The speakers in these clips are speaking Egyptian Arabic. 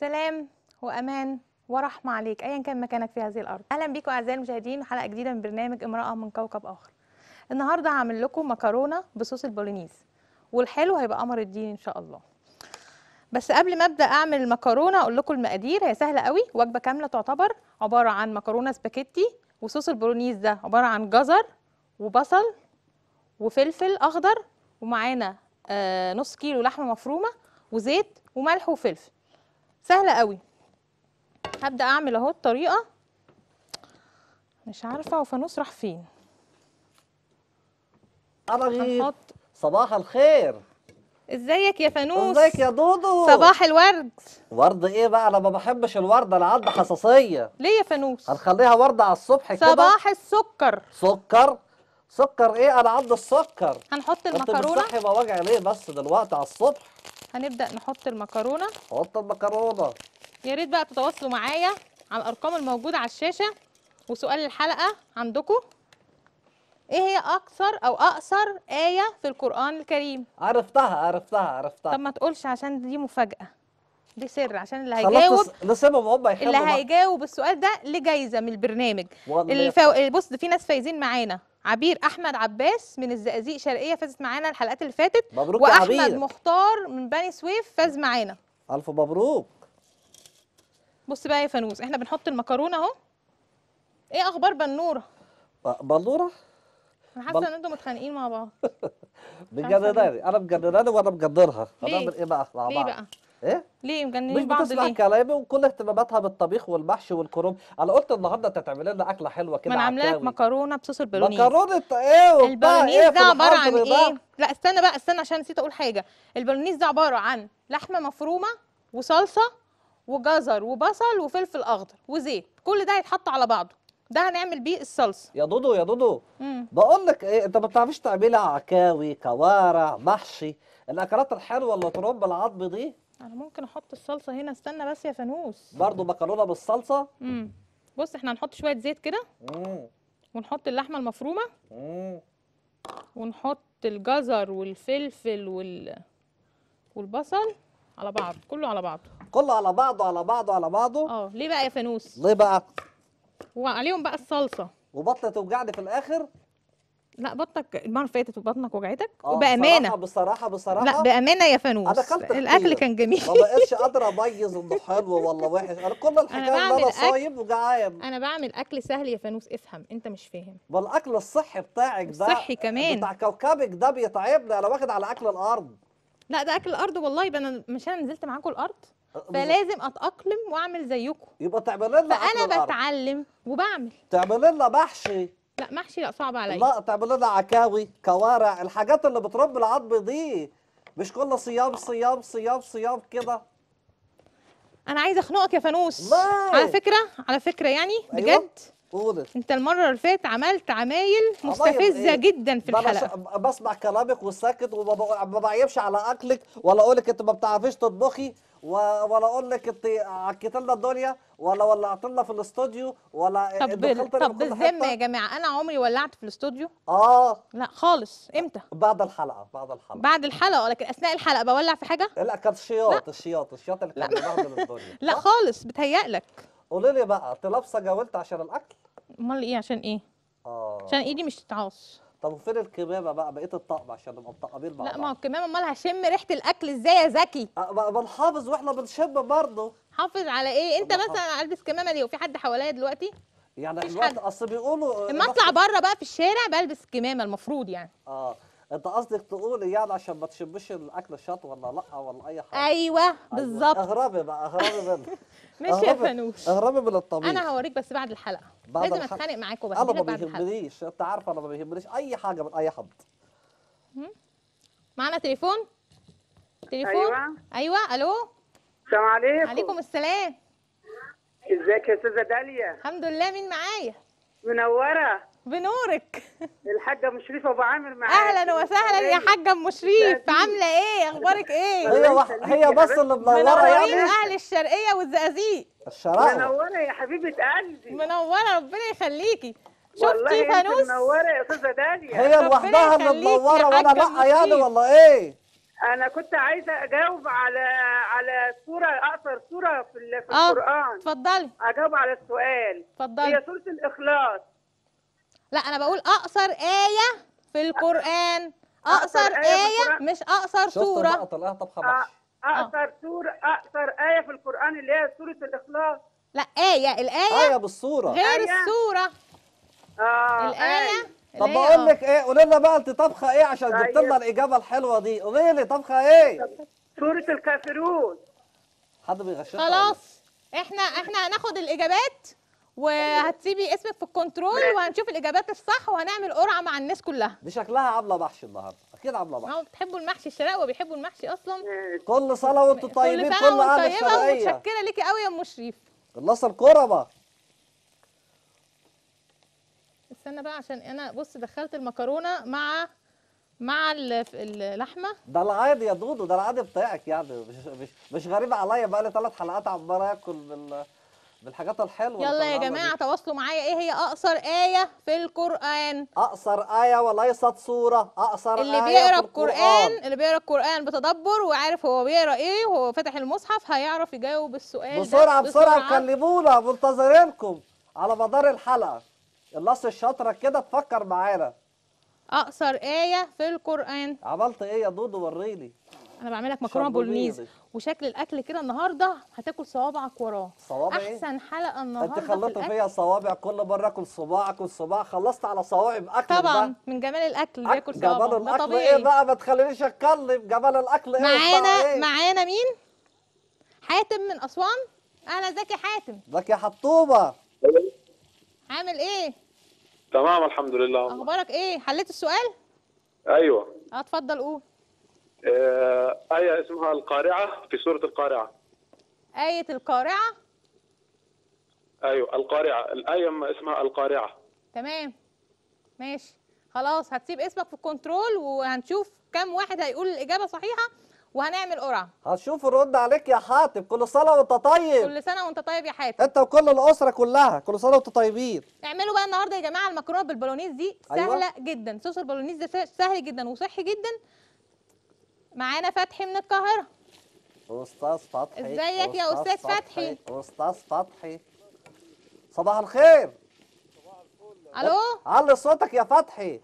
سلام وامان ورحمه عليك ايا كان مكانك في هذه الارض اهلا بيكم اعزائي المشاهدين حلقه جديده من برنامج امراه من كوكب اخر النهارده هعمل لكم مكرونه بصوص البولونيز والحلو هيبقى قمر الدين ان شاء الله بس قبل ما ابدا اعمل المكرونه اقول لكم المقادير هي سهله قوي وجبه كامله تعتبر عباره عن مكرونه سباكيتي وصوص البولونيز ده عباره عن جزر وبصل وفلفل اخضر ومعانا آه نص كيلو لحمه مفرومه وزيت وملح وفلفل سهله قوي هبدا اعمل اهو الطريقه مش عارفه هو فانوس راح فين انا غير هنحط صباح الخير ازيك يا فانوس ازيك يا دودو صباح الورد ورد ايه بقى انا ما بحبش الورد انا عندي حساسيه ليه يا فانوس هنخليها ورده على الصبح كده صباح السكر سكر سكر ايه انا عندي السكر هنحط انت المكرونه بتصحي بوجع ليه بس دلوقتي على الصبح هنبدا نحط المكرونه حط المكرونه يا ريت بقى تتواصلوا معايا على الارقام الموجوده على الشاشه وسؤال الحلقه عندكم ايه هي اكثر او اقصر ايه في القران الكريم عرفتها عرفتها عرفتها طب ما تقولش عشان دي مفاجاه دي سر عشان اللي هيجاوب خلاص نس- نسيبهم هم يحبوا اللي بعض. هيجاوب السؤال ده ليه جايزه من البرنامج والله الفو... بص ده في ناس فايزين معانا عبير احمد عباس من الزقازيق شرقيه فازت معانا الحلقات اللي فاتت مبروك يا واحمد عبير مختار من بني سويف فاز معانا الف مبروك بص بقى يا فانوس احنا بنحط المكرونه اهو ايه اخبار بنوره بلوره انا حاسه بل- ان انتوا متخانقين مع بعض مجنناني انا مجنناني وانا مجننها ليه؟ هنعمل ايه بقى مع ليه بعض بقى ايه ليه مش مجننين بعض بتسمع ليه كلامي وكل اهتماماتها بالطبيخ والمحشي والكرنب انا قلت النهارده انت تعمل لنا اكله حلوه كده ما انا عامله لك عكاوي. مكرونه بصوص البولونيز مكرونه ايه وبتاع البولونيز ايه ده في عباره عن الحظر ده؟ ايه لا استنى بقى استنى عشان نسيت اقول حاجه البولونيز ده عباره عن لحمه مفرومه وصلصه وجزر وبصل وفلفل اخضر وزيت كل ده هيتحط على بعضه ده هنعمل بيه الصلصه يا دودو يا دودو امم بقول لك ايه انت ما بتعرفيش تعملي عكاوي كوارع محشي الاكلات الحلوه اللي ترب العظم دي انا ممكن احط الصلصه هنا استنى بس يا فانوس برضو مكرونه بالصلصه امم بص احنا هنحط شويه زيت كده مم. ونحط اللحمه المفرومه مم. ونحط الجزر والفلفل وال والبصل على بعض كله على بعضه كله على بعضه على بعضه على بعضه اه ليه بقى يا فانوس ليه بقى وعليهم بقى الصلصه وبطني توجعني في الاخر لا بطنك المره اللي فاتت وبطنك وجعتك آه، وبامانه بصراحه بصراحه لا بصراحه بامانه يا فانوس أنا أكلت الاكل كتير. كان جميل ما بقتش قادر اميز انه حلو ولا وحش انا كل الحكايه ان بعمل انا أكل. صايم وجعان انا بعمل اكل سهل يا فانوس افهم انت مش فاهم والاكل الصحي بتاعك ده الصحي كمان. بتاع كوكبك ده بيتعبني انا واخد على اكل الارض لا ده اكل الارض والله يبقى انا مش انا نزلت معاكم الارض فلازم اتاقلم واعمل زيكم يبقى تعمل لنا اكل فانا الارض بتعلم وبعمل تعمل لنا محشي لا محشي لا صعب عليا لا تعمل لنا عكاوي كوارع الحاجات اللي بترب العظم دي مش كل صيام صيام صيام صيام كده انا عايزه اخنقك يا فانوس لا. على فكره على فكره يعني أيوة. بجد قولي انت المره اللي فاتت عملت عمايل عمايل مستفزه إيه؟ جدا في ده أنا الحلقه ش- بسمع كلامك وساكت وما بق- ما بعيبش على اكلك ولا اقول لك انت ما بتعرفيش تطبخي و- ولا اقول لك انت عكيت لنا الدنيا ولا ولعت لنا في الاستوديو ولا طب دخلت لنا طب في كل بالذمه يا حتة. جماعه انا عمري ولعت في الاستوديو اه لا خالص امتى بعد الحلقه بعد الحلقه بعد الحلقه لكن اثناء الحلقه بولع في حاجه لا كان شياط الشياط الشياط اللي كان بيبهدل الدنيا لا صح؟ خالص بتهيألك قولي لي بقى انت لابسه جاولت عشان الاكل امال ايه عشان ايه اه عشان ايدي مش تتعاص طب وفين الكمامه بقى بقيه الطقم عشان نبقى مطقمين مع لا ما هو بعض كمان امال هشم ريحه الاكل ازاي يا زكي آه، ما- بنحافظ واحنا بنشم برضه حافظ على ايه انت طب ما مثلا البس كمامه ليه وفي حد حواليا دلوقتي يعني مفيش الوقت حد. اصل بيقولوا اما اطلع بره بقى في الشارع بلبس كمامه المفروض يعني اه انت قصدك تقولي يعني عشان ما تشمش الاكل شط ولا لا ولا اي حاجه ايوه أيوة. بالظبط اهربي بقى اهربي منه ماشي يا اهربي- فانوش اهربي من الطبيخ انا هوريك بس بعد الحلقه بعد لازم الحلقة. اتخانق معاكم بقى انا ما هجيلك بعد الحلقه بيهمنيش انت عارفه انا ما بيهمنيش اي حاجه من اي حد معانا تليفون تليفون ايوه ايوه الو السلام عليكم عليكم السلام ازيك يا استاذه داليا الحمد لله مين معايا منوره بنورك الحاجه مشرفه ابو عامر معاك اهلا وسهلا يا حاجه ام شريف عامله ايه اخبارك ايه هي وح... هي بس اللي منوره منورين يعني اهل الشرقيه والزقازيق الشراوه منوره يا حبيبه قلبي منوره ربنا يخليكي والله شفتي انت فانوس منوره يا استاذه داليا هي ربنا لوحدها اللي يخليك يا منوره وانا حاجة لا يعني مشرف. ولا ايه انا كنت عايزه اجاوب على على سوره اقصر سوره في, ال- في اه القران اتفضلي اجاوب على السؤال اتفضلي هي سوره الاخلاص لا انا بقول اقصر آية في القرآن أقصر اقصر آية في آية القرآن. مش اقصر شفت بقى سورة طلعها طبخه آه، محشي اقصر سوره اقصر ايه في القران اللي هي سوره الاخلاص لا آية الآية ايه بالصوره غير آية. السورة اه الآية طب اللي هي بقول اه. لك ايه قولي لنا بقى انت طبخه ايه عشان جبت أيوة. لنا الاجابه الحلوه دي قولي لي طبخه ايه سوره الكافرون حد بيغششها خلاص احنا احنا هناخد الإجابات وهتسيبي اسمك في الكنترول وهنشوف الإجابات الصح وهنعمل قرعة مع الناس كلها دي شكلها عامله محشي النهارده اكيد عامله محشي هم بتحبوا المحشي الشرقاوي وبيحبوا المحشي أصلا كل سنه وانتم طيبين كل كل سنة اهل وانت طيبة الشرقيه ومتشكرة ليكي قوي يا أم شريف الناس الكرمه استنى بقى عشان انا بص دخلت المكرونه مع مع ال- اللحمه ده العادي يا دودو ده العادي بتاعك يعني مش مش مش غريب عليا بقى لي ثلاث حلقات عمال اكل بال بالحاجات الحلوه اللي يلا يا طلعنا جماعه دي. تواصلوا معايا ايه هي اقصر ايه في القران اقصر ايه وليست سوره اقصر اللي ايه بيقرا في القران اللي بيقرا القران بتدبر وعارف هو بيقرا ايه وهو فاتح المصحف هيعرف يجاوب السؤال ده بسرعه بسرعه كلمونا منتظرينكم على مدار الحلقه الناس الشاطره كده تفكر معانا اقصر ايه في القران عملت ايه يا دودو وريني انا بعمل لك مكرونه شربوني بولنيز دي. وشكل الاكل كده النهارده هتاكل صوابعك وراه صوابع ايه احسن حلقه النهارده انت في خلطت الأكل. فيا صوابع كل مره اكل صباع اكل صباع خلصت على صوابع باكل طبعا من جمال الاكل اللي بياكل جمال صوابعه ده الاكل طبيعي ايه بقى ما تخلينيش اتكلم جمال الاكل ايه معانا وبتاع ايه معانا مين حاتم من اسوان اهلا ازيك يا حاتم لك يا حطوبه عامل ايه تمام الحمد لله اخبارك ايه حليت السؤال ايوه اه اتفضل قول آه، آية اسمها القارعة في سورة القارعة آية القارعة ايوه القارعة الآية م- اسمها القارعة تمام ماشي خلاص هتسيب اسمك في الكنترول وهنشوف كم واحد هيقول الإجابة صحيحة وهنعمل قرعة هتشوف الرد عليك يا حاتم كل سنه وانت طيب كل سنة وانت طيب يا حاتم انت وكل الاسره كلها كل سنه وانتم طيبين اعملوا بقى النهارده يا جماعة المكرونة بالبولونيز دي أيوة. سهلة جدا صوص البولونيز ده سه- سهل جدا وصحي جدا معانا فتحي من القاهرة استاذ فتحي ازيك يا أستاذ فتحي؟ استاذ فتحي صباح الخير الو علي صوتك يا فتحي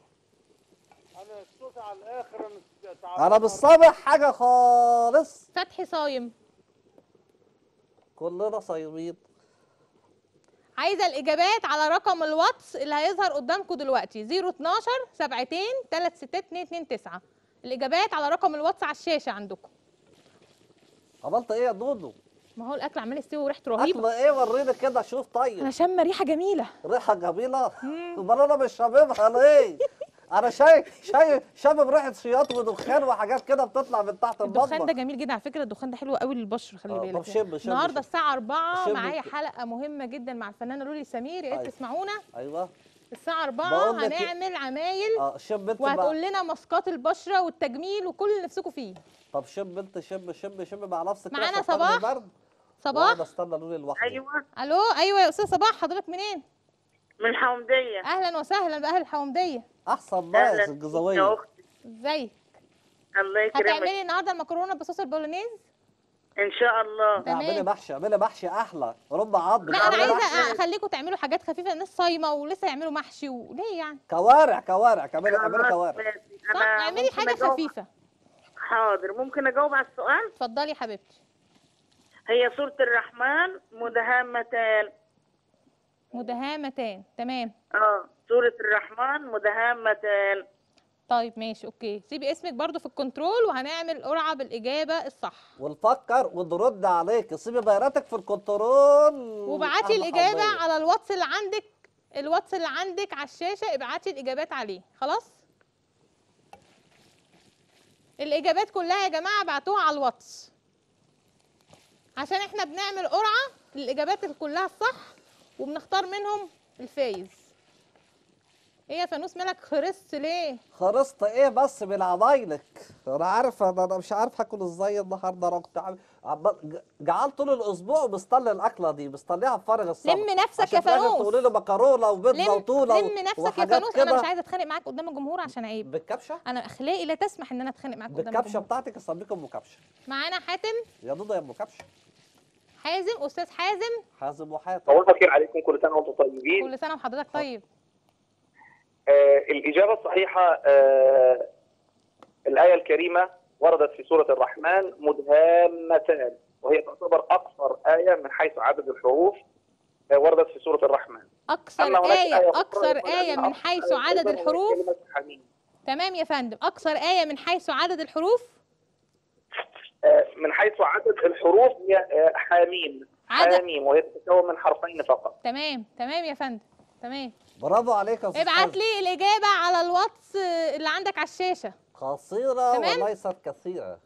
انا مش سامع حاجه خالص فتحي صايم كلنا صايمين عايزه الاجابات على رقم الواتس اللي هيظهر قدامكم دلوقتي 012 72 36229 الاجابات على رقم الواتس على الشاشه عندكم عملت ايه يا دودو ما هو الاكل عمال يستوي وريحته رهيبه اكل ايه وريني كده شوف طيب انا شامه ريحه جميله ريحه جميله امال انا مش شاممها ليه انا شايف شايف شامم ريحه شياط ودخان وحاجات كده بتطلع من تحت الدخان ده المطبخ جميل جدا على فكره الدخان ده حلو قوي للبشره خلي آه، بالك طب يعني. شم- شم- النهارده شم. الساعه 4 شم معايا كده. حلقه مهمه جدا مع الفنانه لولي سمير يا ريت أيوة. تسمعونا ايوه الساعه 4 بقول لك إيه؟ هنعمل عمايل اه شم بنت وهتقول بقى لنا ماسكات البشره والتجميل وكل اللي نفسكم فيه طب شم بنت شم شم شم مع نفسك كده معانا عشان تاخدي صباح؟ برد صباح واقعد استنى لولي لوحدي ايوه الو ايوه يا استاذ صباح حضرتك منين من حومديه اهلا وسهلا باهل الحومديه احسن أهلاً ناس بيك الجزويه يا اختي ازيك الله يكرمك هتعملي النهارده المكرونه بصوص البولونيز ان شاء الله تمام. اعملي محشي اعملي محشي احلى رب عظم لا انا عاملة عايزه محشي. اخليكم تعملوا حاجات خفيفه الناس صايمه ولسه يعملوا محشي وليه يعني كوارع كوارع اعملي اعملي خلاص كوارع ماشي. صح انا اعملي ممكن حاجه أجاوب- خفيفه حاضر ممكن اجاوب على السؤال اتفضلي يا حبيبتي هي سورة الرحمن مدهامتان مدهامتان تمام اه سورة الرحمن مدهامتان طيب ماشي اوكي سيبي اسمك برضو في الكنترول وهنعمل قرعه بالاجابه الصح ونفكر ونرد عليك سيبي بياناتك في الكنترول وابعتي أهم الاجابه حرية. على الواتس اللي عندك الواتس اللي عندك على الشاشه ابعتي الاجابات عليه خلاص الاجابات كلها يا جماعه ابعتوها على الواتس عشان احنا بنعمل قرعه للاجابات كلها الصح وبنختار منهم الفايز ايه يا فانوس مالك خرست ليه خرست ايه بس من عمايلك انا عارف انا أنا مش عارف هاكل ازاي النهارده انا كنت عامل عمال- ج- جعان طول الاسبوع ومستني الاكله دي مستنيها بفارغ الصبر لم نفسك عشان يا في الآخر فانوس. تقولي لي مكرونه وبيتزا لم وتونه لم نفسك يا وحاجات فانوس انا كده. مش عايزه اتخانق معاك قدام الجمهور عشان عيب بالكبشه انا اخلاقي لا تسمح ان انا اتخانق معاك قدام بالكبشه الجمهور بتاعتك اسميكم ام كبشه معانا حاتم يا دودة يا ام كبشه حازم استاذ حازم حازم وحاتم صباح الخير عليكم كل سنه وانتم طيبين كل سنه وحضرتك طيب آه الاجابه الصحيحه آه الايه الكريمه وردت في سوره الرحمن مدهامتان وهي تعتبر اقصر ايه من حيث عدد الحروف آه وردت في سوره الرحمن اكثر أما هناك ايه أخرى اكثر يقول ايه أن من أقصر حيث آية عدد أيضاً وهي الحروف كلمة حميم. تمام يا فندم اكثر ايه من حيث عدد الحروف آه من حيث عدد الحروف هي آه حاميم عدد- حاميم وهي تتكون من حرفين فقط تمام تمام يا فندم تمام برافو عليك يا استاذ ابعت حازم. لي الاجابه على الواتس اللي عندك على الشاشه قصيره تمام. وليست كثيره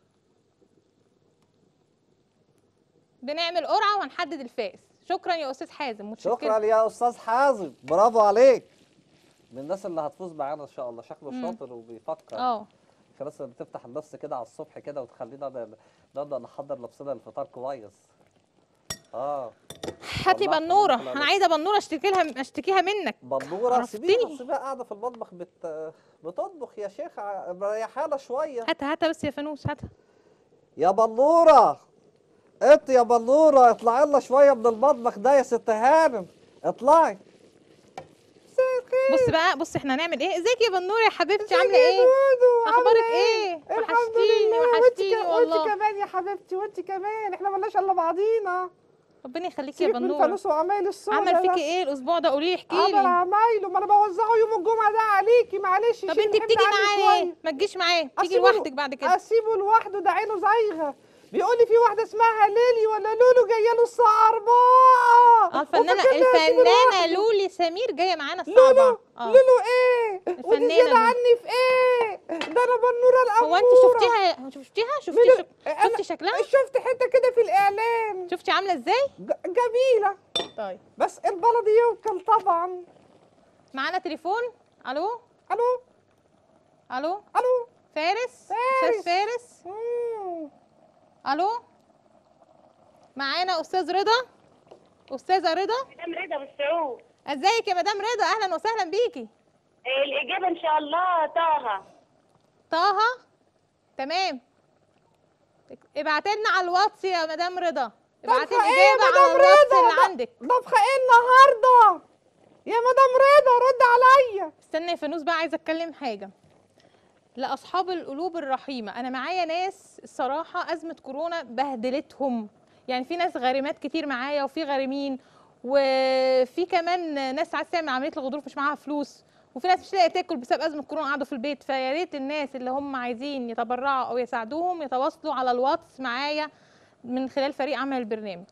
بنعمل قرعه وهنحدد الفائز شكرا يا استاذ حازم متشكره شكرا يا استاذ حازم برافو عليك من الناس اللي هتفوز معانا ان شاء الله شكله مم. شاطر وبيفكر اه في ناس اللي بتفتح النفس كده على الصبح كده وتخلينا ن- نقدر نحضر نفسنا للفطار كويس اه هات لي والله بنوره خلاص. انا عايزه بنوره اشتكي لها اشتكيها منك بنوره عرفتني. سيبيها سيبيها قاعده في المطبخ بت... بتطبخ يا شيخ ع- مريحانا شويه هاتها هاتها بس يا فانوس هاتها يا بنوره انت يا بنوره اطلعي لنا شويه من المطبخ ده يا ست هانم اطلعي بص بقى بص احنا هنعمل ايه ازيك يا بنوره يا حبيبتي عامله ايه اخبارك ايه وحشتيني وحشتيني والله كمان يا حبيبتي وانت كمان احنا مالناش الا بعضينا ربنا يخليكي يا سيبك من بنوره فانوس وعمايل الصودا عمل ده. فيكي ايه الاسبوع ده قولي لي احكي عمل لي عمايله ما انا بوزعه يوم الجمعه ده عليكي معلش طب شيل انت الحمل بتيجي عني معايا شوية. ليه ما تجيش معايا تيجي أسيبه- لوحدك بعد كده اسيبه لوحده ده عينه زايغه بيقول لي في واحده اسمها ليلي ولا لولو جايه له الساعه 4 اه الفنانه وفاكرني هسيبه الفنانه لوحده. لولي سمير جايه معانا الساعه لولو 4 اه لولو ايه ودي الفنانة زياده لولو. عني في ايه ده انا بنوره الاموره هو انت شفتيها شفتيها شفتي مين- شك... أنا- شفتي شكلها شفت حته كده في الاعلان شفتي عامله ازاي ج- جميله طيب بس البلدي يوكل طبعا معانا تليفون الو الو الو الو فارس فارس. استاذ فارس مم. الو معانا استاذ رضا استاذه رضا مدام رضا بالسعود ازيك يا مدام رضا اهلا وسهلا بيكي آه، الإجابة إن شاء الله طه طه تمام ابعت لنا على الواتس يا مدام رضا ابعتي طبخة ايه يا الاجابه على مدام الواتس رضا اللي عندك طبخه ايه النهارده يا مدام رضا رد عليا استنى يا فانوس بقى عايزه اتكلم حاجه لاصحاب القلوب الرحيمه انا معايا ناس الصراحه ازمه كورونا بهدلتهم يعني في ناس غارمات كتير معايا وفي غارمين وفي كمان ناس عايزه تعمل عمليه الغضروف مش معاها فلوس وفي ناس مش لاقيه تاكل بسبب ازمه كورونا قعدوا في البيت فيا ريت الناس اللي هم عايزين يتبرعوا او يساعدوهم يتواصلوا على الواتس معايا من خلال فريق عمل البرنامج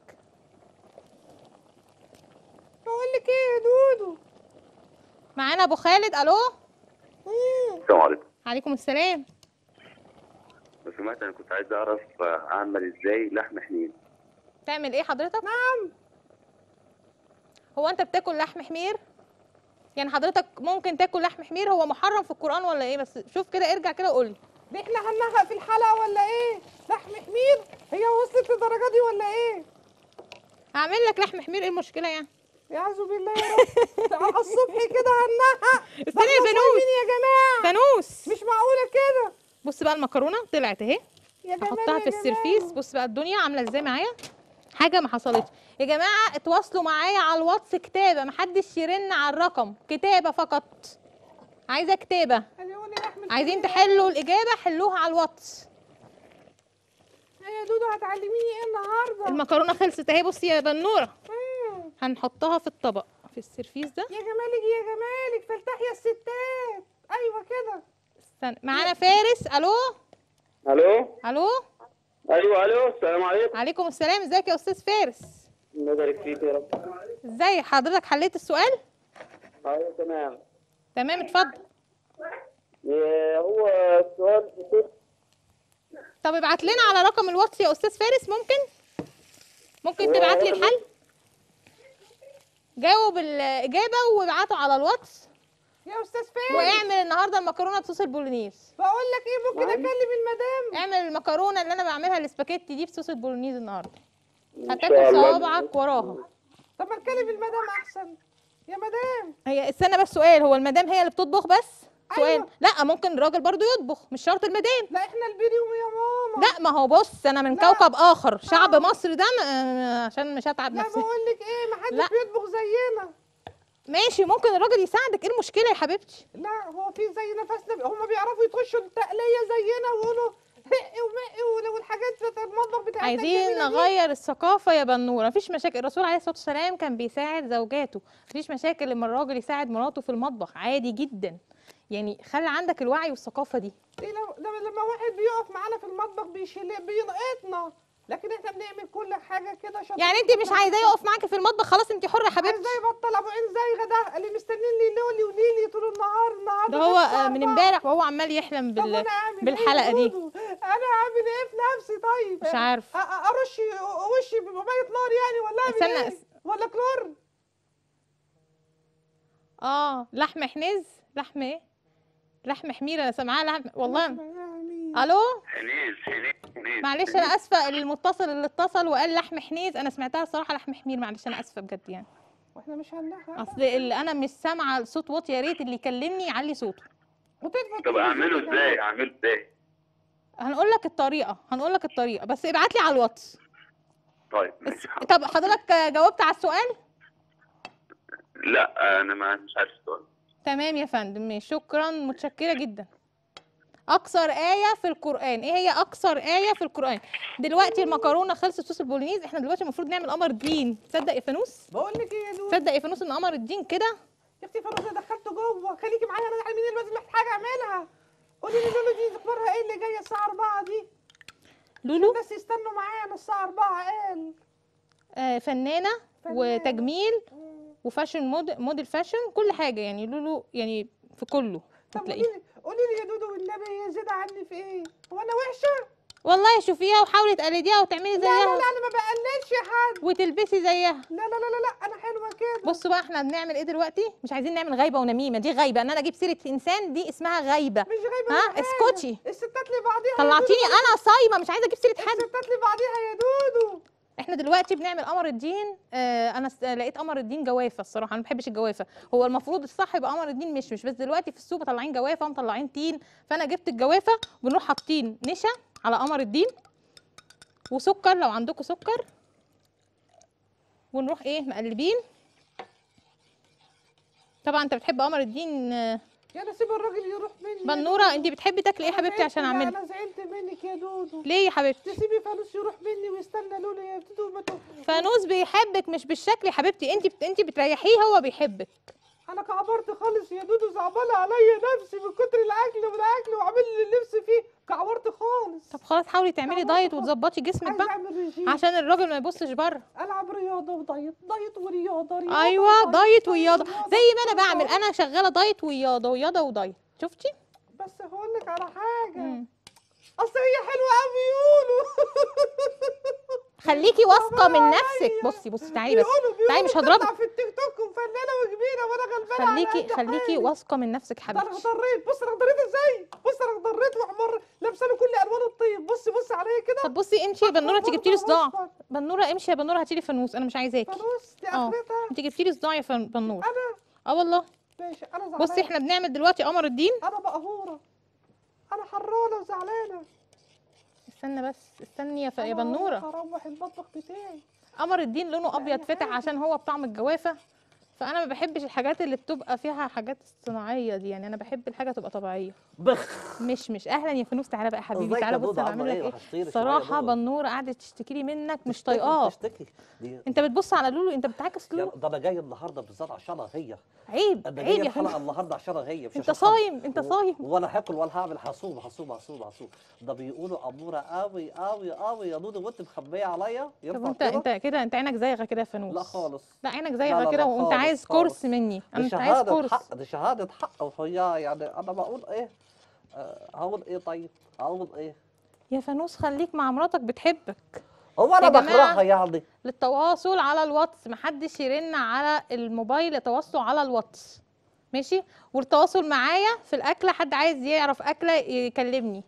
بقول لك ايه يا دودو معانا ابو خالد الو السلام عليكم عليكم السلام لو سمحت انا كنت عايز اعرف آه، اعمل ازاي لحم حنين تعمل ايه حضرتك؟ نعم هو انت بتاكل لحم حمير؟ يعني حضرتك ممكن تاكل لحم حمير هو محرم في القرآن ولا ايه بس شوف كده ارجع كده قول لي دي احنا هنهق في الحلقه ولا ايه لحم حمير هي وصلت للدرجه دي ولا ايه هعمل لك لحم حمير ايه المشكلة يعني؟ يعوذ بالله يا رب على الصبح كده هنهق استنى يا إحنا فانوس صايمين يا جماعه فانوس مش معقوله كده بص بقى المكرونة طلعت اهي يا جمال هحطها يا في جمال. السرفيس بص بقى الدنيا عاملة ازاي معايا حاجة ما حصلتش يا جماعة اتواصلوا معايا على الواتس كتابة محدش يرن على الرقم كتابة فقط عايزة كتابة خليوني لحم عايزين الحمير. تحلوا الإجابة حلوها على الواتس يا دودو هتعلميني ايه النهارده المكرونه خلصت اهي بصي يا بنوره مم. هنحطها في الطبق في السرفيس ده يا جمالك يا جمالك فلتح يا الستات ايوه كده استنى معانا فارس الو الو الو ايوه الو السلام عليكم عليكم السلام ازيك يا استاذ فارس الله يبارك فيك يا رب ازاي حضرتك حليت السؤال ايوه تمام تمام اتفضل إيه هو السؤال طب ابعت لنا على رقم الواتس يا استاذ فارس ممكن ممكن تبعت لي الحل جاوب الاجابه وابعته على الواتس يا استاذ فين واعمل النهارده المكرونه بصوص البولونيز بقول لك ايه ممكن اكلم المدام اعمل المكرونه اللي انا بعملها الاسباجيتي دي بصوص البولونيز النهارده إن هتاكل شاء الله. صوابعك وراها طب ما نكلم المدام احسن يا مدام هي استنى بس سؤال هو المدام هي اللي بتطبخ بس سؤال أيوة. لا ممكن الراجل برضو يطبخ مش شرط المدام لا احنا البريوم يا ماما لا ما هو بص انا من لا. كوكب اخر شعب آه. مصر ده م- عشان مش هتعب لا نفسي بقول لك ايه ما لا. حدش بيطبخ زينا ماشي ممكن الراجل يساعدك ايه المشكله يا حبيبتي لا هو في زي نفسنا هم بيعرفوا يخشوا التقليه زينا ويقولوا هقي ومقي ولو الحاجات بتاعت المطبخ بتاعتنا عايزين الجميلة دي. نغير الثقافه يا بنوره مفيش مشاكل الرسول عليه الصلاه والسلام كان بيساعد زوجاته مفيش مشاكل لما الراجل يساعد مراته في المطبخ عادي جدا يعني خلي عندك الوعي والثقافه دي إيه لو لما لما واحد بيقف معانا في المطبخ بيشيل بينقطنا لكن احنا بنعمل كل حاجه كده شاطر يعني انت مش عايزاه يقف معاكي في المطبخ خلاص انت حره يا حبيبتي ازاي بطل ابو عين زي ده اللي مستنين لي لولي وليلي طول النهار النهار ده هو آه، من امبارح وهو عمال يحلم طب بال... انا اعمل بالحلقه ايه دي دودو؟ انا اعمل ايه في نفسي طيب مش عارف أ- أ- ارش وشي بميه نار يعني ولا اعمل استنى، ايه اس- ولا كلور اه لحم حنيز لحم ايه لحم حمير انا سامعاه لحم والله الو حنيز حنيز حنيز معلش انا اسفه المتصل اللي اتصل وقال لحم حنيز انا سمعتها الصراحه لحم حمير معلش انا اسفه بجد يعني واحنا مش هنلحق اصل اللي انا مش سامعه الصوت واطي يا ريت اللي يكلمني يعلي صوته وتدفع طب اعمله ازاي اعمله ازاي هنقول لك الطريقه هنقول لك الطريقه بس ابعت لي على الواتس طيب بس- ماشي حاضر. طب حضرتك جاوبت على السؤال لا انا ما مش عارف السؤال تمام يا فندم ماشي شكرا متشكره جدا اكثر ايه في القران ايه هي اكثر ايه في القران دلوقتي المكرونه خلصت صوص البولونيز احنا دلوقتي المفروض نعمل قمر الدين تصدق يا فانوس بقول لك ايه يا لولو تصدق يا فانوس ان قمر الدين كده يا اختي فانوس انا دخلته جوه خليكي معايا انا عارفين دلوقتي محتاجه اعملها قولي لي لولو دي اخبارها ايه اللي جايه الساعه 4 دي لولو الناس يستنوا معانا الساعه 4 قال آه فنانه فنانة. وتجميل وفاشن مود موديل فاشن كل حاجه يعني لولو يعني في كله طب قولي هتلاقيه لي قولي لي يا دودو والنبي هي زيادة عني في ايه؟ هو انا وحشة؟ والله شوفيها وحاولي تقلديها وتعملي لا لا زيها لا انا ما بقللش حد وتلبسي زيها لا لا لا لا لا انا حلوة كده بصوا بقى احنا بنعمل ايه دلوقتي مش عايزين نعمل غيبه ونميمه دي غيبه ان انا اجيب سيره انسان دي اسمها غيبه مش غايبة ها ولا حاجة. اسكتي الستات لبعضيها يا طلعتيني دودو. انا صايمه مش عايزه اجيب سيره حد الستات لبعضيها يا دودو احنا دلوقتي بنعمل قمر الدين اه انا س- لقيت قمر الدين جوافه الصراحه انا ما بحبش الجوافه هو المفروض الصح يبقى قمر الدين مش مش بس دلوقتي في السوق مطلعين جوافه ومطلعين تين فانا جبت الجوافه وبنروح حاطين نشا على قمر الدين وسكر لو عندكم سكر ونروح ايه مقلبين طبعا انت بتحب قمر الدين آه، يا انا سيب الراجل يروح مني يا بنوره دودو. انت بتحبي تاكلي ايه يا أنا حبيبتي عشان زعلت- لا، اعملها انا زعلت منك يا دودو ليه يا حبيبتي تسيبي فانوس يروح مني ويستنى لولو يا دودو ما ت- فانوس بيحبك مش بالشكل يا حبيبتي انت بت... انت بتريحيه هو بيحبك انا كعبرت خالص يا دودو صعبانه عليا نفسي من كتر الاكل والاكل وعامل لي اللي نفسي فيه كعبرت خالص طب خلاص حاولي تعملي طب دايت خلاص. وتظبطي جسمك عايزه بقى اعمل ريجيم عشان الراجل ما يبصش بره العب رياضه ودايت دايت ورياضه رياضه ايوه ودايت، دايت ورياضه ورياضة، زي ما انا بعمل ورياضة. انا شغاله دايت ورياضه ورياضه ودايت شفتي بس هقول لك على حاجه مم. اصل هي حلوه قوي يقولوا خليكي واثقه من عليا. نفسك بصي بصي تعالي بس بيقولوا بيقولوا تعالي مش بتطلع هضربك في التيك توك وفنانه وكبيره وانا غلبانه على خليكي قد خليكي حالي. واثقه من نفسك ده انا حبيبتي اغضريت بص انا اغضريت ازاي بص انا اغضريت وحمر لابسه له كل الوان الطيب بصي بصي عليا كده طب بصي امشي يا بنوره انت برضه جبتي لي صداع بصفر. بنوره امشي يا بنوره هاتي لي فانوس انا مش عايزاكي فانوس دي اه. اخرتها انت جبتي لي صداع يا فن- بنوره انا اه والله ماشي انا زعلانه بصي احنا بنعمل دلوقتي قمر الدين انا مقهوره انا حرانه وزعلانه استنى بس استني يا, ف... يا أنا بنوره هروح المطبخ بتاعي قمر الدين لونه ابيض أي فاتح حاجة. عشان هو بطعم الجوافه فانا ما بحبش الحاجات اللي بتبقى فيها حاجات صناعيه دي يعني انا بحب الحاجه تبقى طبيعيه بخ مش مش اهلا يا فانوس تعالى بقى يا حبيبي ازيك تعالى يا بص دودو، انا عاملة بعمل لك ايه؟ ايه وحشتيني شوية صراحه دودو. بنوره قعدت تشتكي لي منك مش تشتكي- طايقاك تشتكي دي انت بتبص على لولو انت بتعاكس يا- لولو ده انا جاي النهارده بالذات عشانها هي عيب انا عيب جاي يا الحلقه فندم النهارده عشانها هي مش انت عشان حد. صايم انت و- صايم ولا هاكل ولا هعمل هصوم هصوم هصوم هصوم ده بيقولوا اموره قوي قوي قوي يا دودو وانت مخبيه عليا طب ينفع انت كده؟ انت كده انت عينك زايغه كده يا فانوس لا خالص لا عينك لا، زايغه لا، كده لا، وانت خالص، عايز خالص. كورس مني انا دي انت عايز شهادة كورس حق دي شهادة حق وهي يعني أنا بقول إيه آه، هقول إيه طيب هقول إيه يا فانوس خليك مع مراتك بتحبك هو أنا يا جماعة، بكرهها يعني للتواصل على الواتس محدش يرن على الموبايل يتواصلوا على الواتس ماشي والتواصل معايا في الاكله حد عايز يعرف اكله يكلمني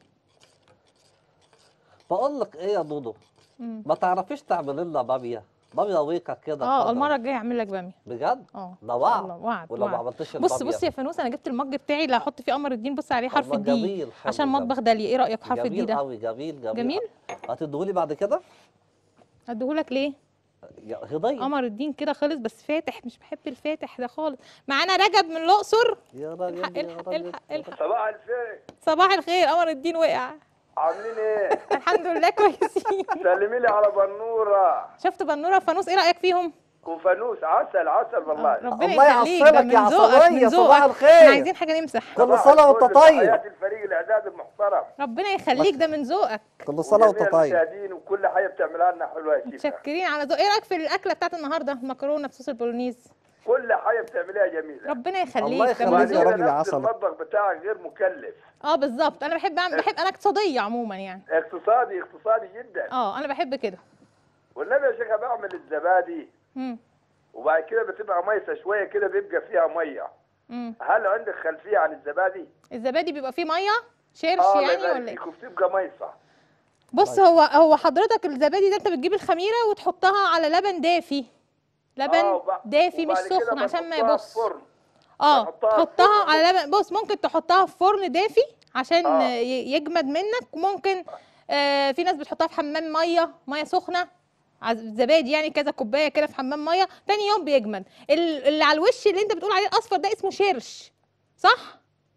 بقول لك ايه يا دودو مم. ما تعرفيش تعمل لنا باميه باميه ويكه كده اه خضرا. المره الجايه هعمل لك باميه بجد اه ده وعد والله وعد ولو ما وعد. عملتش بص الباميه بص يا فانوس انا جبت المج بتاعي اللي هحط فيه قمر الدين بص عليه حرف الله الدي جميل حلو عشان جميل. مطبخ داليا ايه رايك في حرف الدي جميل ده قوي جميل جميل جميل هتديهولي بعد كده اديهولك ليه يا هديه قمر الدين كده خلص بس فاتح مش بحب الفاتح ده خالص معانا رجب من الاقصر يا الحق راجل يا الحق راجل الحق الحق صباح الخير صباح الخير قمر الدين وقع عاملين ايه؟ الحمد لله كويسين سلمي لي على بنوره شفت بنوره وفانوس ايه رايك فيهم وفانوس عسل عسل والله ربنا الله يخليك ده يعصرك من يا ذوقك عصرية، من صباح ذوقك الخير. احنا عايزين حاجه نمسح كل صباح سنه وانت الفل طيب تحياتي الفريق الاعداد المحترم ربنا يخليك ده من ذوقك كل سنه وانت وجميع طيب المشاهدين وكل حاجه بتعملها لنا حلوه يا شيخه متشكرين على ذوق ايه رايك في الاكله بتاعت النهارده مكرونه بصوص البولونيز كل حاجه بتعمليها جميله ربنا يخليك الله ده من يخليك يا ذوقك. راجل يا نفس عسل. المطبخ بتاعك غير مكلف اه بالظبط انا بحب أعمل بحب انا اقتصاديه عموما يعني اقتصادي اقتصادي جدا اه انا بحب كده والنبي يا شيخه بعمل الزبادي امم وبعد كده بتبقى ميسه شويه كده بيبقى فيها ميه امم هل عندك خلفيه عن الزبادي؟ الزبادي بيبقى فيه ميه شرش اه الله يعني يبارك ولا ايه فيك وبتبقى ميسه بص هو هو حضرتك الزبادي ده انت بتجيب الخميره وتحطها على لبن دافي لبن آه، وب- دافي مش وبعد كده سخن عشان ما بنحطها يبص في فرن. اه بنحطها في تحطها فرن. على لبن بص ممكن تحطها في فرن دافي عشان آه. ي- يجمد منك وممكن آه في ناس بتحطها في حمام ميه ميه سخنه عز- زبادي يعني كذا كوبايه كده في حمام ميه تاني يوم بيجمد ال- اللي على الوش اللي انت بتقول عليه الاصفر ده اسمه شرش صح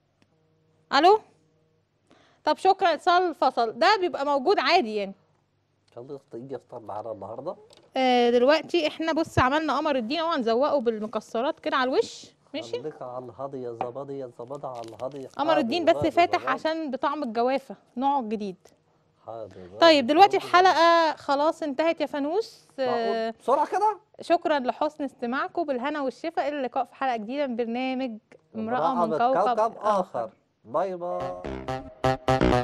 الو طب شكرا اتصال فصل ده بيبقى موجود عادي يعني خلص يجي يفطر معانا النهارده آه دلوقتي احنا بص عملنا قمر الدين اهو هنزوقه بالمكسرات كده على الوش ماشي خليك على الهادي يا زبادي يا زبادي على الهادي قمر حاضر الدين بس غادي فاتح زبادي. عشان بطعم الجوافه نوع جديد حاضر غادي طيب دلوقتي زبادي. الحلقه خلاص انتهت يا فانوس معقول؟ آه بسرعه كده شكرا لحسن استماعكم بالهنا والشفاء الى اللقاء في حلقه جديده من برنامج امراه من امرأة كوكب اخر باي باي